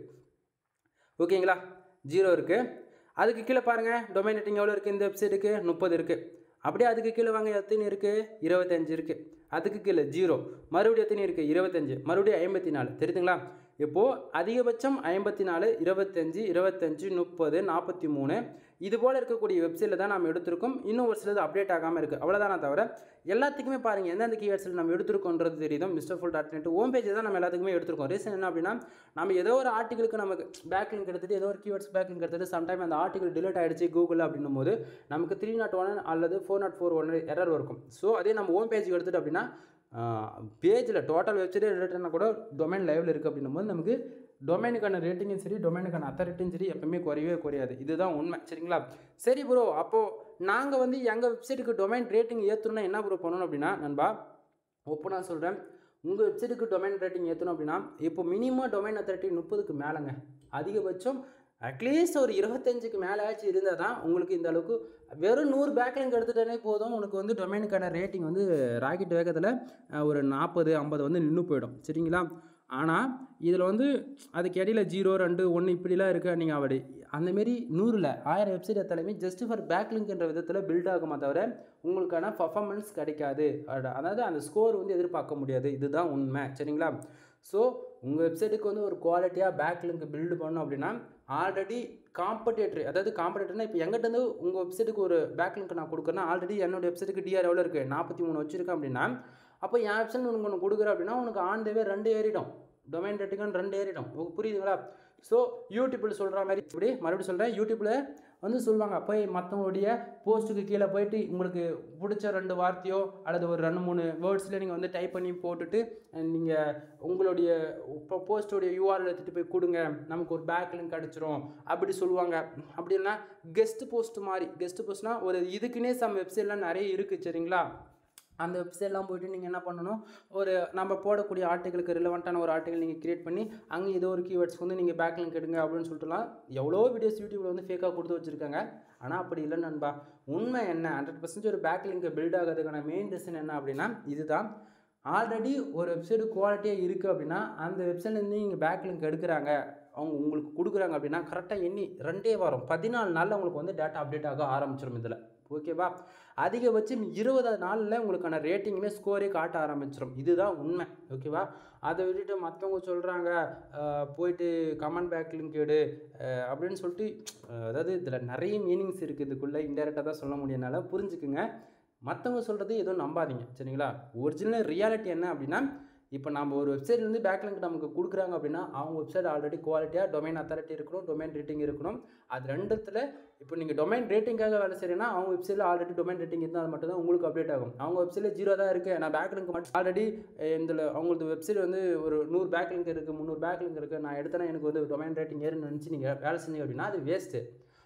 ஓகேங்களா ஜீரோ இருக்குது அதுக்கு கீழே பாருங்கள் டொமைன் ரேட்டிங் எவ்வளோ இருக்குது இந்த வெப்சைட்டுக்கு முப்பது இருக்குது அப்படியே அதுக்கு கீழே வாங்க எத்தனை இருக்குது இருபத்தஞ்சு இருக்குது அதுக்கு கீழே ஜீரோ மறுபடியும் எத்தனை இருக்குது இருபத்தஞ்சு மறுபடியும் ஐம்பத்தி நாலு தெரியுதுங்களா இப்போது அதிகபட்சம் ஐம்பத்தி நாலு இருபத்தஞ்சி இருபத்தஞ்சி முப்பது நாற்பத்தி மூணு இது போல் இருக்கக்கூடிய வெப்சைட்டில் தான் நம்ம எடுத்திருக்கோம் இன்னும் ஒரு சிலது அப்டேட் ஆகாமல் இருக்குது அவ்வளோதானே தவிர எல்லாத்துக்குமே பாருங்கள் எந்தெந்த கீவேர்ட்ஸில் நம்ம எடுத்திருக்கோன்றது தெரியுது mister full dot net home page தான் நம்ம எல்லாத்துக்குமே எடுத்திருக்கோம் ரீசன் என்ன அப்படின்னா நம்ம ஏதோ ஒரு ஆர்டிகளுக்கு நமக்கு பேக் லிங்க் எடுத்துகிட்டு ஏதோ ஒரு கீவேர்ட்ஸ் பேக் லிங்க் எடுத்துகிட்டு சம்டைம் அந்த ஆர்டிகல் டிலீட் ஆகிடுச்சு கூகுள் அப்படின்னும் போது நமக்கு த்ரீ நாட் ஒன் அல்லது four nought four one error இருக்கும் ஸோ அதே நம்ம ஹோம் பேஜுக்கு எடுத்துகிட்டு அப்படின்னா பேஜில் டோட்டல் வெப்சைட்டே ரிலேட்டட்னா கூட டொமைன் லைவில் இருக்குது அப்படின்னும் போது நமக்கு டொமைனுக்கான ரேட்டிங்கும் சரி டொமைனுக்கான அத்தாரிட்டியும் சரி எப்பவுமே குறையவே குறையாது இதுதான் உண்மை சரிங்களா சரி ப்ரோ அப்போது நாங்கள் வந்து எங்கள் வெப்சைட்டுக்கு டொமைன் ரேட்டிங் ஏற்றணும்னா என்ன ப்ரோ பண்ணணும் அப்படின்னா நண்பா ஓப்பனாக சொல்கிறேன் உங்கள் வெப்சைட்டுக்கு டொமைன் ரேட்டிங் ஏற்றணும் அப்படின்னா இப்போ மினிமம் டொமைன் அத்தாரிட்டி முப்பதுக்கு மேலேங்க அதிகபட்சம் அட்லீஸ்ட் ஒரு இருபத்தஞ்சுக்கு மேலே ஆச்சு இருந்தால் தான் உங்களுக்கு இந்த அளவுக்கு வெறும் நூறு பேக்லிங்க் எடுத்துட்டாலே போதும் உனக்கு வந்து டொமைனுக்கான ரேட்டிங் வந்து ராக்கெட் வேகத்தில் ஒரு நாற்பது ஐம்பது வந்து நின்று போயிடும் சரிங்களா ஆனால் இதில் வந்து அதுக்கு இடையில ஜீரோ ரெண்டு ஒன்று இப்படிலாம் இருக்க நீங்கள் அப்படி அந்தமாரி நூறில் ஆயிரம் வெப்சைட் எடுத்தாலுமே ஜஸ்ட் ஃபார் பேக்லிங்க்ன்ற விதத்தில் பில்ட் ஆகுமா தவிர உங்களுக்கான பர்ஃபார்மன்ஸ் கிடைக்காது அதாவது அந்த ஸ்கோர் வந்து எதிர்பார்க்க முடியாது இதுதான் உண்மை சரிங்களா ஸோ உங்கள் வெப்சைட்டுக்கு வந்து ஒரு குவாலிட்டியாக பேக் லிங்க் பில்டு பண்ணோம் அப்படின்னா ஆல்ரெடி காம்படேட்டர் அதாவது காம்படேட்டர்னா இப்போ எங்கிட்ட இருந்து உங்கள் வெப்சைட்டுக்கு ஒரு பேக் லிங்க் நான் கொடுக்குறேன்னா ஆல்ரெடி என்னோட வெப்சைட்டுக்கு டிஆர் எவ்வளோ இருக்குது நாற்பத்தி மூணு வச்சுருக்கேன் அப்படின்னா அப்போ என் வெப்சைட் உனக்கு ஒன்று கொடுக்குறேன் அப்படின்னா உனக்கு ஆன் தேவே ரெண்டு ஏறிடும் டொமைன் ரேட்டிங்கான ரெண்டு ஏறிடும் உங்களுக்கு புரியுதுங்களா ஸோ யூடியூப்பில் சொல்கிற மாதிரி இப்படி மறுபடியும் சொல்கிறேன் யூடியூப்பில் வந்து சொல்லுவாங்க போய் மற்றவங்களுடைய போஸ்ட்டுக்கு கீழே போயிட்டு உங்களுக்கு பிடிச்ச ரெண்டு வார்த்தையோ அல்லது ஒரு ரெண்டு மூணு வேர்ட்ஸில் நீங்கள் வந்து டைப் பண்ணி போட்டுட்டு நீங்கள் உங்களுடைய இப்போ போஸ்ட்டோடைய யூஆர்எல் எடுத்துகிட்டு போய் கொடுங்க நமக்கு ஒரு பேக் லிங்க் கிடச்சிரும் அப்படி சொல்லுவாங்க அப்படின்னா கெஸ்ட் போஸ்ட் மாதிரி கெஸ்ட் போஸ்ட்னால் ஒரு இதுக்குன்னே சம் வெப்சைட்லாம் நிறைய இருக்குது சரிங்களா அந்த வெப்சைட்லாம் போய்ட்டு நீங்கள் என்ன பண்ணணும் ஒரு நம்ம போடக்கூடிய ஆர்டிகளுக்கு ரிலவெண்ட்டான ஒரு ஆர்டிகல் நீங்கள் கிரியேட் பண்ணி அங்கே ஏதோ ஒரு கீவேர்ட்ஸ்க்கு வந்து நீங்கள் பேக் லிங்க் எடுங்க அப்படின்னு சொல்லிட்டுலாம் எவ்வளோ வீடியோஸ் யூடியூப்பில் வந்து ஃபேக்காக கொடுத்து வச்சுருக்காங்க ஆனால் அப்படி இல்லை நண்பா உண்மை என்ன ஹண்ட்ரட் பர்சன்ட் ஒரு பேக் லிங்க் பில்ட் ஆகிறதுக்கான மெயின் ரீசன் என்ன அப்படின்னா இதுதான் ஆல்ரெடி ஒரு வெப்சைட்டு குவாலிட்டியாக இருக்குது அப்படின்னா அந்த வெப்சைட்லேருந்து நீங்கள் பேக் லிங்க் எடுக்கிறாங்க அவங்க உங்களுக்கு கொடுக்குறாங்க அப்படின்னா கரெக்டாக எண்ணி ரெண்டே வாரம் பதினாலு நாளில் உங்களுக்கு வந்து டேட்டா அப்டேட் ஆக ஆரம்பிச்சிடும் இதில் ஓகேவா அதிகபட்சம் இருபது நாளில் உங்களுக்கான ரேட்டிங்குமே ஸ்கோரே காட்ட ஆரம்பிச்சிடும் இதுதான் உண்மை ஓகேவா அதை விட்டுட்டு மற்றவங்க சொல்கிறாங்க போயிட்டு கமெண்ட் பேக் லிங்க் எடு அப்படின்னு சொல்லிட்டு அதாவது இதில் நிறைய மீனிங்ஸ் இருக்குது இதுக்குள்ளே இன்டெரக்டாக தான் சொல்ல முடியனால புரிஞ்சுக்குங்க மற்றவங்க சொல்கிறது எதுவும் நம்பாதீங்க சரிங்களா ஒரிஜினல் ரியாலிட்டி என்ன அப்படின்னா இப்போ நம்ம ஒரு வெப்சைட்லேருந்து பேக்லிங்க் நமக்கு கொடுக்குறாங்க அப்படின்னா அவங்க வெப்சைட் ஆல்ரெடி குவாலிட்டியாக டொமைன் அத்தாரிட்டி இருக்கணும் டொமைன் ரேட்டிங் இருக்கணும் அது ரெண்டுத்தில் இப்போ நீங்கள் டொமைன் ரேட்டிங்காக வேலை செய்கிறீங்கன்னா அவங்க வெப்சைட்டில் ஆல்ரெடி டொமைன் ரேட்டிங் இருந்தால் மட்டும்தான் உங்களுக்கு அப்டேட் ஆகும் அவங்க வெப்சைட்டில் ஜீரோ தான் இருக்குது நான் பேக்லிங்க் மட்டும் ஆல்ரெடி இதில் அவங்களுக்கு வெப்சைட் வந்து ஒரு நூறு பேக்லிங்க் இருக்குது முந்நூறு பேக்லிங்க் இருக்குது நான் எடுத்தேன்னா எனக்கு வந்து டொமைன் ரேட்டிங் ஏறுன்னு நினச்சி நீங்கள் வேலை செஞ்சீங்க அப்படின்னா அது வேஸ்ட்டு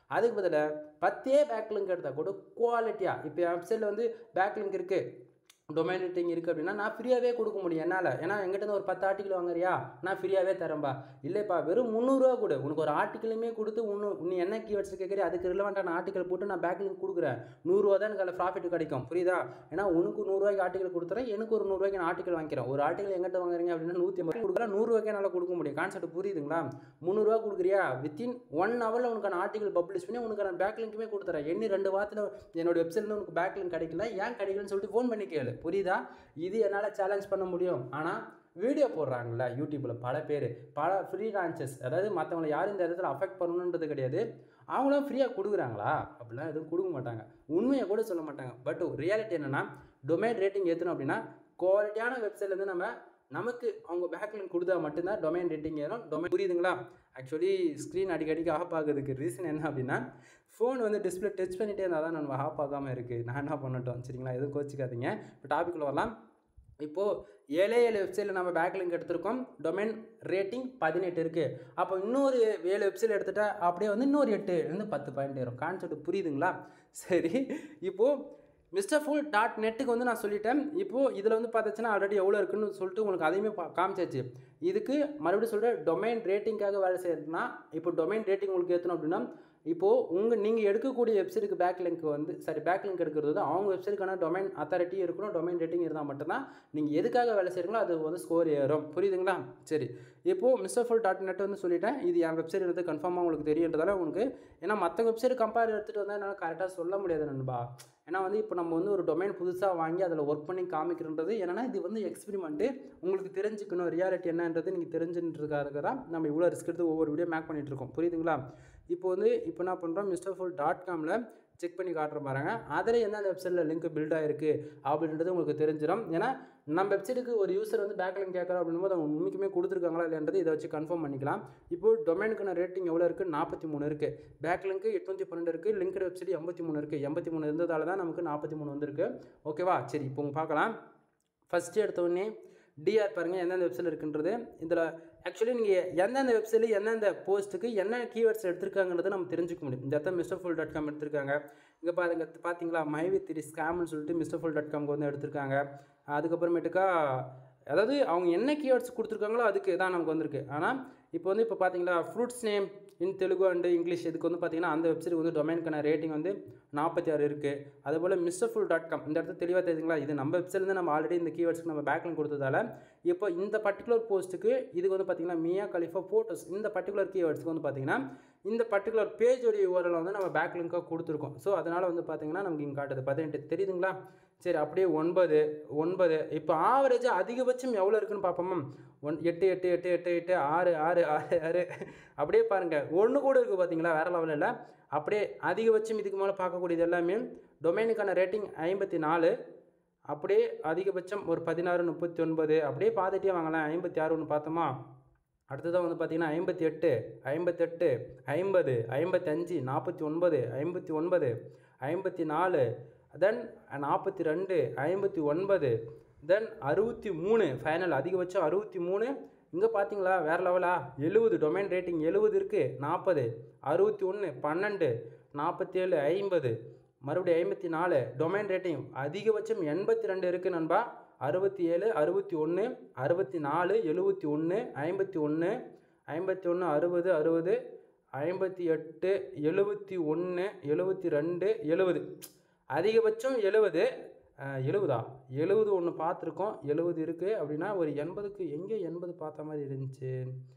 அதுக்கு பதிலாக பத்தே பேக் லிங்க் எடுத்தால் கூட குவாலிட்டியாக இப்போ என் வெப்சைட்டில் வந்து பேக் லிங்க் இருக்குது டொமைன் ரேட்டிங் இருக்குது அப்படின்னா நான் ஃப்ரீயாகவே கொடுக்க முடியும் என்னால் ஏன்னா எங்கிட்ட இருந்து ஒரு பத்து ஆர்டிக்கல் வாங்குறியா நான் ஃப்ரீயாகவே தரேன்பா இல்லைப்பா வெறும் முந்நூறுரூவா கொடு உனக்கு ஒரு ஆர்டிக்கலுமே கொடுத்து இன்னும் நீ என்ன கீவேர்ட்ஸ் கேட்குறீ அதுக்கு ரிலவெண்ட்டான ஆர்டிக்கல் போட்டு நான் பேக் லிங்க் கொடுக்குறேன் நூறுரூவா தான் எனக்கு அதில் ப்ராஃபிட் கிடைக்கும் புரியுதா ஏன்னா உனக்கு நூறுரூவாய்க்கு ஆர்டிக்கல் கொடுத்துறேன் எனக்கு ஒரு நூறுரூவாய்க்கு நான் ஆர்டிக்கல் வாங்கிக்கிறேன் ஒரு ஆர்டிக்கல் எங்கிட்ட வாங்குறீங்க அப்படின்னா நூற்றி ஐம்பது கொடுக்குறேன் நூறுரூவாய்க்கே என்னால் கொடுக்க முடியும் கான்செப்ட் புரியுதுங்களா முந்நூறுரூவா கொடுக்குறியா வித்தின் ஒன் ஹவரில் உனக்கான ஆர்டிக்கல் பப்ளிஷ் பண்ணி உனக்கு நான் பேக் லிங்க்குமே கொடுத்துறேன் என்ன ரெண்டு வாரத்தில் என்னோட வெப்சைட்ல உனக்கு பேக் லிங்க் கிடைக்கல ஏன் கிடைக்கலன்னு சொல்லிட்டு ஃபோன் பண்ணி கேளு புரியுதா இது என்னால் சேலஞ்ச் பண்ண முடியும் ஆனால் வீடியோ போடுறாங்கல்ல யூடியூப்பில் பல பேர் பல ஃப்ரீ லான்ச்சஸ் அதாவது மற்றவங்களை யாரும் இந்த இடத்துல அஃபெக்ட் பண்ணணுன்றது கிடையாது அவங்களும் ஃப்ரீயாக கொடுக்குறாங்களா அப்படிலாம் எதுவும் கொடுக்க மாட்டாங்க உண்மையை கூட சொல்ல மாட்டாங்க பட் ரியாலிட்டி என்னென்னா டொமைன் ரேட்டிங் ஏற்றணும் அப்படின்னா குவாலிட்டியான வெப்சைட்லேருந்து நம்ம நமக்கு அவங்க பேக்லிங் கொடுத்தா மட்டும்தான் டொமைன் ரேட்டிங் ஏறும் டொமைன் புரியுதுங்களா ஆக்சுவலி ஸ்க்ரீன் அடிக்கடிக்கு ஆஃப் ஆகுறதுக்கு ரீசன் என்ன அப்படின்னா ஃபோன் வந்து டிஸ்பிளே டச் பண்ணிகிட்டே இருந்தால் தான் நம்ம ஆஃப் ஆகாமல் இருக்குது நான் என்ன பண்ணட்டும் சரிங்களா எதுவும் கோச்சிக்காதீங்க இப்போ டாபிக்கில் வரலாம் இப்போது ஏழே ஏழு வெப்சைட்டில் நம்ம பேக் லிங்க் எடுத்திருக்கோம் டொமைன் ரேட்டிங் பதினெட்டு இருக்குது அப்போ இன்னொரு ஏழு வெப்சைட் எடுத்துட்டா அப்படியே வந்து இன்னொரு எட்டு இருந்து பத்து பாயிண்ட் ஏறும் கான்செப்ட் புரியுதுங்களா சரி இப்போது மிஸ்டர் ஃபுல் டாட் நெட்டுக்கு வந்து நான் சொல்லிட்டேன் இப்போது இதில் வந்து பார்த்துச்சுன்னா ஆல்ரெடி எவ்வளோ இருக்குன்னு சொல்லிட்டு உங்களுக்கு அதையுமே பா காமிச்சாச்சு இதுக்கு மறுபடியும் சொல்கிறேன் டொமைன் ரேட்டிங்காக வேலை செய்யறதுனா இப்போ டொமைன் ரேட்டிங் உங்களுக்கு ஏற்றணும் அப்படின்னா இப்போது உங்கள் நீங்கள் எடுக்கக்கூடிய வெப்சைட்டுக்கு பேக் லிங்க் வந்து சரி பேக் லிங்க் எடுக்கிறது வந்து அவங்க வெப்சைட்டுக்கான டொமைன் அத்தாரிட்டி இருக்கணும் டொமைன் ரேட்டிங் இருந்தால் மட்டும்தான் நீங்கள் எதுக்காக வேலை செய்கிறீங்களோ அது வந்து ஸ்கோர் ஏறும் புரியுதுங்களா சரி இப்போது மிஸ்டர் ஃபுல் டாட் நெட் வந்து சொல்லிட்டேன் இது என் வெப்சைட் வந்து கன்ஃபார்மாக உங்களுக்கு தெரியுன்றதால உங்களுக்கு ஏன்னா மற்ற வெப்சைட் கம்பேர் எடுத்துகிட்டு வந்தால் என்னால் கரெக்டாக சொல்ல முடியாது நண்பா ஏன்னா வந்து இப்போ நம்ம வந்து ஒரு டொமைன் புதுசாக வாங்கி அதில் ஒர்க் பண்ணி காமிக்கிறன்றது என்னன்னா இது வந்து எக்ஸ்பெரிமெண்ட்டு உங்களுக்கு தெரிஞ்சுக்கணும் ரியாலிட்டி என்னன்றது நீங்கள் தெரிஞ்சுன்றதுக்காக தான் நம்ம இவ்வளோ ரிஸ்க் எடுத்து ஒவ்வொரு வீடியோ மேக் பண்ணிட்டு இருக்கோம் புரியுதுங்களா இப்போ வந்து இப்போ என்ன பண்ணுறோம் மிஸ்டர் ஃபுல் டாட் காமில் செக் பண்ணி காட்டுற பாருங்க அதில் எந்தெந்த வெப்சைட்டில் லிங்க் பில்ட் ஆயிருக்கு அப்படின்றது உங்களுக்கு தெரிஞ்சிடும் ஏன்னா நம்ம வெப்சைட்டுக்கு ஒரு யூசர் வந்து பேக் லிங்க் கேட்குறோம் அப்படின்போது அவங்க உண்மைக்குமே கொடுத்துருக்காங்களா இல்லைன்றது இதை வச்சு கன்ஃபார்ம் பண்ணிக்கலாம் இப்போ டொமைனுக்கான ரேட்டிங் எவ்வளோ இருக்குது நாற்பத்தி மூணு இருக்குது பேக் லிங்க் எட்நூற்றி பன்னெண்டு இருக்குது லிங்க் வெப்சைட் எண்பத்தி மூணு இருக்குது எண்பத்தி மூணு இருந்ததால தான் நமக்கு நாற்பத்தி மூணு வந்திருக்கு ஓகேவா சரி இப்போ உங்க பார்க்கலாம் ஃபஸ்ட்டு எடுத்தோடனே டிஆர் பாருங்கள் எந்தெந்த வெப்சைட் இருக்குன்றது இதில் ஆக்சுவலி நீங்கள் எந்தெந்த வெப்சைட்டில் எந்தெந்த போஸ்ட்டுக்கு என்ன கீவேர்ட்ஸ் எடுத்திருக்காங்கன்றதை நம்ம தெரிஞ்சுக்க முடியும் இந்த இடத்த மிஸ்டர் ஃபுல் டாட் காம் எடுத்திருக்காங்க இங்கே பாருங்க பார்த்தீங்களா மைவி திரி ஸ்கேம்னு சொல்லிட்டு மிஸ்டர் ஃபுல் டாட் காம்க்கு வந்து எடுத்திருக்காங்க அதுக்கப்புறமேட்டுக்கா அதாவது அவங்க என்ன கீவேர்ட்ஸ் கொடுத்துருக்காங்களோ அதுக்கு தான் நமக்கு வந்திருக்கு ஆனால் இப்போ வந்து இப்போ பார்த்தீங்களா fruits name in Telugu and English இதுக்கு வந்து பார்த்தீங்கன்னா அந்த வெப்சைட் வந்து டொமைனுக்கான ரேட்டிங் வந்து நாற்பத்தி ஆறு இருக்குது அதுபோல் மிஸ்டர் ஃபுல் டாட் காம் இந்த இடத்துல தெளிவாக தெரியுதுங்களா இது நம்ம வெப்சைட்லேருந்து நம்ம ஆல்ரெடி இந்த கீவேர்ட்ஸ்க்கு நம்ம பேக்லிங் கொடுத்ததால இப்போ இந்த பர்டிகுலர் போஸ்ட்டுக்கு இதுக்கு வந்து பார்த்தீங்கன்னா மியா கலிஃபா ஃபோட்டோஸ் இந்த பர்டிகுலர் கீவேர்ட்ஸ்க்கு வந்து பார்த்தீங்கன்னா இந்த பர்டிகுலர் பேஜோடைய URL வந்து நம்ம பேக் லிங்காக கொடுத்துருக்கோம் ஸோ அதனால் வந்து பார்த்தீங்கன்னா நமக்கு இங்கே காட்டுது பதினெட்டு தெரியுதுங்களா சரி அப்படியே ஒன்பது ஒன்பது இப்போ ஆவரேஜாக அதிகபட்சம் எவ்வளோ இருக்குன்னு பார்ப்போமா ஒன் எட்டு எட்டு எட்டு எட்டு எட்டு ஆறு ஆறு ஆறு ஆறு அப்படியே பாருங்கள் ஒன்று கூட இருக்குது பார்த்தீங்களா வேறு லெவலில் இல்லை அப்படியே அதிகபட்சம் இதுக்கு மேலே பார்க்கக்கூடியது எல்லாமே டொமைனுக்கான ரேட்டிங் ஐம்பத்தி நாலு அப்படியே அதிகபட்சம் ஒரு பதினாறு முப்பத்தி ஒன்பது அப்படியே பார்த்துட்டே வாங்கலாம் ஐம்பத்தி ஆறு ஒன்று பார்த்தோமா அடுத்ததாக வந்து பார்த்தீங்கன்னா ஐம்பத்தி எட்டு ஐம்பத்தெட்டு ஐம்பது ஐம்பத்தஞ்சு நாற்பத்தி ஒன்பது ஐம்பத்தி ஒன்பது ஐம்பத்தி நாலு தென் நாற்பத்தி ரெண்டு ஐம்பத்தி ஒன்பது தென் அறுபத்தி மூணு ஃபைனல் அதிகபட்சம் அறுபத்தி மூணு இங்கே பார்த்தீங்களா வேறு லெவலா எழுபது டொமைன் ரேட்டிங் எழுபது இருக்குது நாற்பது அறுபத்தி ஒன்று பன்னெண்டு நாற்பத்தேழு ஐம்பது மறுபடியும் ஐம்பத்தி நாலு டொமைன் ரேட்டிங் அதிகபட்சம் எண்பத்தி ரெண்டு இருக்குது நண்பா அறுபத்தி ஏழு அறுபத்தி ஒன்று அறுபத்தி நாலு எழுபத்தி ஒன்று ஐம்பத்தி ஒன்று ஐம்பத்தி ஒன்று அறுபது அறுபது ஐம்பத்தி எட்டு எழுபத்தி ஒன்று எழுபத்தி ரெண்டு எழுபது அதிகபட்சம் எழுபது எழுபதா எழுபது ஒன்று பார்த்துருக்கோம் எழுபது இருக்குது அப்படின்னா ஒரு எண்பதுக்கு எங்கே எண்பது பார்த்த மாதிரி இருந்துச்சு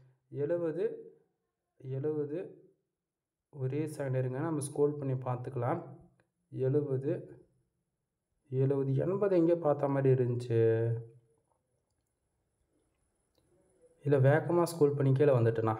எழுபது எழுபது ஒரே செகண்ட் இருங்க நம்ம ஸ்க்ரோல் பண்ணி பார்த்துக்கலாம் எழுபது எழுபது எண்பது எங்கே பார்த்த மாதிரி இருந்துச்சு இல்லை வேகமாக ஸ்கூல் பண்ணி கீழே வந்துட்டேனா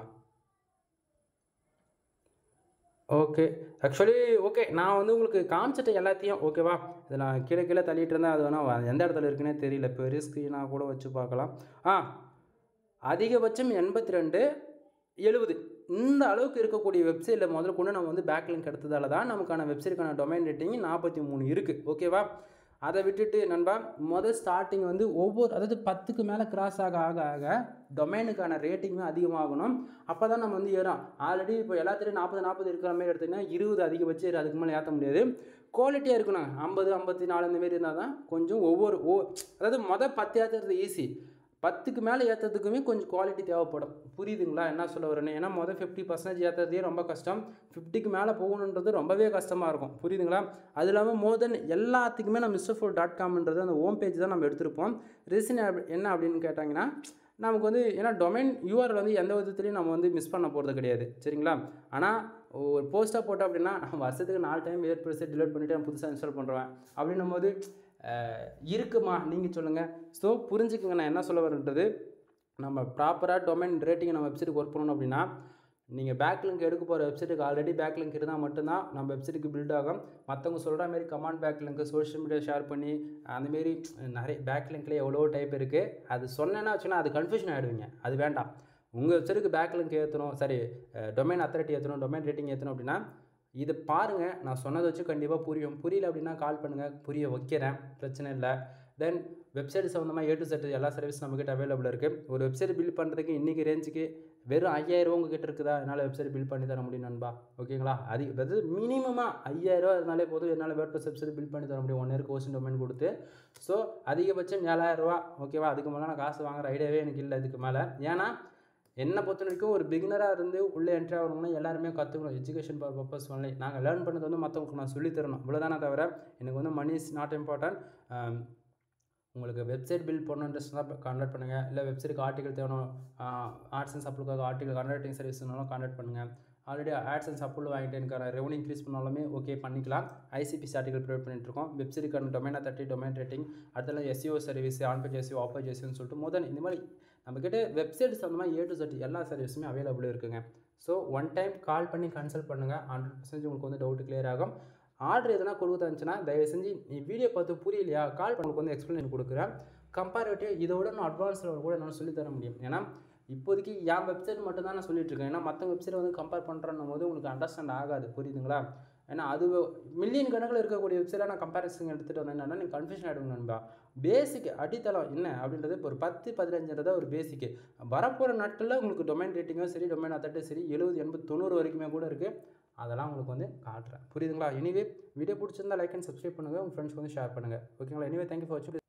ஓகே ஆக்சுவலி ஓகே நான் வந்து உங்களுக்கு காமிச்சிட்டேன் எல்லாத்தையும் ஓகேவா இதை நான் கீழே கீழே தள்ளிட்டு இருந்தேன் அது வேணால் எந்த இடத்துல இருக்குன்னே தெரியல பெரிய ஸ்க்ரீனாக கூட வச்சு பார்க்கலாம் ஆ அதிகபட்சம் எண்பத்தி ரெண்டு எழுபது இந்த அளவுக்கு இருக்கக்கூடிய வெப்சைட்டில் முதல்ல கொண்டு நம்ம வந்து பேக் லிங்க் எடுத்ததால தான் நமக்கான வெப்சைட்டுக்கான டொமைன் ரேட்டிங் நாற்பத்தி மூணு இருக்குது ஓகேவா அதை விட்டுட்டு நண்பா மொதல் ஸ்டார்டிங் வந்து ஒவ்வொரு அதாவது பத்துக்கு மேலே கிராஸ் ஆக ஆக ஆக டொமைனுக்கான ரேட்டிங்குமே அதிகமாகணும் அப்போ தான் நம்ம வந்து ஏறோம் ஆல்ரெடி இப்போ எல்லாத்துலேயும் நாற்பது நாற்பது இருக்கிற மாதிரி எடுத்திங்கன்னா இருபது அதிகபட்சம் ஏறு, அதுக்கு மேலே ஏற்ற முடியாது குவாலிட்டியாக இருக்கணும் ஐம்பது ஐம்பத்தி நாலு இந்த மாதிரி இருந்தால் தான் கொஞ்சம் ஒவ்வொரு ஓ அதாவது மொதல் பத்து ஏற்றுறது ஈஸி பத்துக்கு மேலே ஏற்றுறதுக்குமே கொஞ்சம் குவாலிட்டி தேவைப்படும் புரியுதுங்களா என்ன சொல்ல வரேன்னு ஏன்னா மொதல் ஃபிஃப்டி பர்சன்டேஜ் ஏற்றுறதே ரொம்ப கஷ்டம் ஃபிஃப்டிக்கு மேலே போகணுன்றது ரொம்பவே கஷ்டமாக இருக்கும் புரியுதுங்களா அது இல்லாமல் மோர் தென் எல்லாத்துக்குமே நம்ம மிஸ்டர் ஃபோர் டாட் காம்ன்றது அந்த ஹோம் பேஜ் தான் நம்ம எடுத்திருப்போம் ரீசன் என்ன அப்படின்னு கேட்டாங்கன்னா நமக்கு வந்து ஏன்னா டொமைன் யூஆர்எல் வந்து எந்த விதத்துலையும் நம்ம வந்து மிஸ் பண்ண போகிறது கிடையாது சரிங்களா ஆனால் ஒரு போஸ்ட்டாக போட்டோம் அப்படின்னா வருஷத்துக்கு நாலு டைம் வேர் ப்ரெஸ் டிலீட் பண்ணிவிட்டு நான் புதுசாக இன்ஸ்டால் பண்ணுறேன் அப்படின்னும் போது அஹ், இருக்குமா நீங்கள் சொல்லுங்கள் ஸோ புரிஞ்சுக்குங்க நான் என்ன சொல்ல வரேன்றது நம்ம ப்ராப்பராக டொமைன் ரேட்டிங் நம்ம வெப்சைட்டுக்கு ஒர்க் பண்ணணும் அப்படின்னா நீங்கள் பேக் லிங்க் எடுக்க போகிற வெப்சைட்டுக்கு ஆல்ரெடி பேக் லிங்க் இருந்தால் மட்டும்தான் நம்ம வெப்சைட்டுக்கு பில்ட் ஆகும் மற்றவங்க சொல்கிற மாதிரி comment back link social media share பண்ணி அந்தமாரி நிறைய பேக் லிங்க்ல எவ்வளோ டைப் இருக்குது அது சொன்னேன்னா வச்சுன்னா அது கன்ஃபியூஷன் ஆகிடுவீங்க அது வேண்டாம் உங்கள் வெப்சைட்டுக்கு பேக் லிங்க் ஏற்றணும் சரி டொமைன் அத்தாரிட்டி ஏற்றணும் டொமைன் ரேட்டிங் ஏற்றணும் அப்படின்னா இது பாருங்கள் நான் சொன்னதை வச்சு கண்டிப்பாக புரியும் புரியல அப்படின்னா கால் பண்ணுங்கள் புரிய வைக்கிறேன் பிரச்சனை இல்லை தென் வெப்சைட் சம்மந்தமாக ஏ டு செட் எல்லா சர்வீஸ் நம்மக்கிட்ட அவைலபிள் இருக்குது ஒரு வெப்சைட் பில்ட் பண்ணுறதுக்கு இன்றைக்கி ரேஞ்சுக்கு வெறும் ஐயாயிரம் உங்ககிட்ட இருக்குதா என்னால் வெப்சைட் பில்ட் பண்ணி தர முடியும் நண்பா ஓகேங்களா அது அதாவது மினிமமாக ஐயாயிரரூவா இருந்தாலே போதும் என்னால் வேர்ட்பஸ் வெப்சைட் பில்ட் பண்ணி தர முடியும் ஒன் இயர் கோர்ஸ் டொமைன் கொடுத்து ஸோ அதிகபட்சம் ஏழாயிரரூவா ஓகேவா அதுக்கு மேலே நான் காசு வாங்குற ஐடியாவே எனக்கு இல்லை இதுக்கு மேலே ஏன்னா என்னை பொறுத்த வரைக்கும் ஒரு பிகினராக இருந்து உள்ளே என்ட்ரி ஆகணும்னா எல்லாருமே கற்றுக்கணும் எஜுகேஷன் பர் பர்பஸ் ஒன்லி நாங்கள் லேர்ன் பண்ணது வந்து மற்றவங்களுக்கு நான் சொல்லித் தரணும் இவ்வளோதானே தவிர எனக்கு வந்து மணி இஸ் நாட் இம்பார்ட்டன்ட் உங்களுக்கு வெப்சைட் பில்ட் பண்ணணும் இன்ட்ரெஸ்ட் தான் கான்டாக்ட் பண்ணுங்கள் இல்லை வெப்சைட்டுக்கு ஆர்டிகல் தேவணும் ஆர்ட்ஸ் அண்ட் சப்ளுக்காக ஆர்டிகல் கான்ட்ராக்டிங் சர்வீஸ்னாலும் கான்டாக்ட் பண்ணுங்கள் ஆல்ரெடி ஆட்ஸ் அண்ட் சப்ளு வாங்கிட்டு எனக்கு ரெவன்யூ இன்க்ரீஸ் பண்ணாலுமே ஓகே பண்ணிக்கலாம் ஐசிபிசி ஆர்டிகல் ப்ரொவைட் பண்ணிட்டு இருக்கோம் வெப்சைட்டுக்கான டொமைனா தேர்ட்டி டொமைன் ரேட்டிங் அடுத்தல SEO service on page SEO off page எஸ்இன்னு சொல்லிட்டு முதல் இந்த மாதிரி நம்மக்கிட்ட வெப்சைட் சம்மந்தமாக ஏ டு செட் எல்லா சர்வீஸுமே அவைலபிள் இருக்குங்க ஸோ ஒன் டைம் கால் பண்ணி கன்சல்ட் பண்ணுங்கள் ஹண்ட்ரட் பர்சன்டேஜ் உங்களுக்கு வந்து டவுட் கிளியர் ஆகும் ஆர்டர் எதனா கொடுத்து இருந்துச்சுன்னா தயவு செஞ்சு நீ வீடியோ பார்த்து புரியலையா கால் பண்ண வந்து எக்ஸ்பிளைன் கொடுக்குறேன் கம்பேரிட்டிவ் இதோட நான் அட்வான்ஸ் லெவல் கூட என்னால் சொல்லித் தர முடியும் ஏன்னா இப்போதைக்கு என் வெப்சைட் மட்டும் தான் நான் சொல்லிட்டு இருக்கேன் ஏன்னா மற்ற வெப்சைட் வந்து கம்பேர் பண்ணுறன்னும் போது உங்களுக்கு அண்டர்ஸ்டாண்ட் ஆகாது புரியுதுங்களா ஏன்னா அது மில்லியன் கணக்கில் இருக்கக்கூடிய வெப்சைட்டை நான் கம்பேரிசன் எடுத்துகிட்டு வந்தேன்னா நீங்கள் கன்ஃபியூஷன் ஆகிடுங்க நண்பா பேசிக் அடித்தளம் என்ன அப்படின்றது இப்போ ஒரு பத்து பதினஞ்சுன்றத ஒரு பேசிக்கு வரப்போகிற நாட்களில் உங்களுக்கு டொமைன் ரேட்டிங்கும் சரி டொமைன் அத்தட்டும் சரி எழுபது எண்பது தொண்ணூறு வரைக்குமே கூட இருக்குது அதெல்லாம் உங்களுக்கு வந்து காட்டுறேன் புரியுதுங்களா எனிவே வீடியோ பிடிச்சிருந்தா லைக் அண்ட் சப்ஸ்கிரைப் பண்ணுங்கள் உங்கள் ஃப்ரெண்ட்ஸ்க்கு வந்து ஷேர் பண்ணுங்கள் ஓகேங்களா எனிவே தேங்க்யூ ஃபார் வாட்சிங்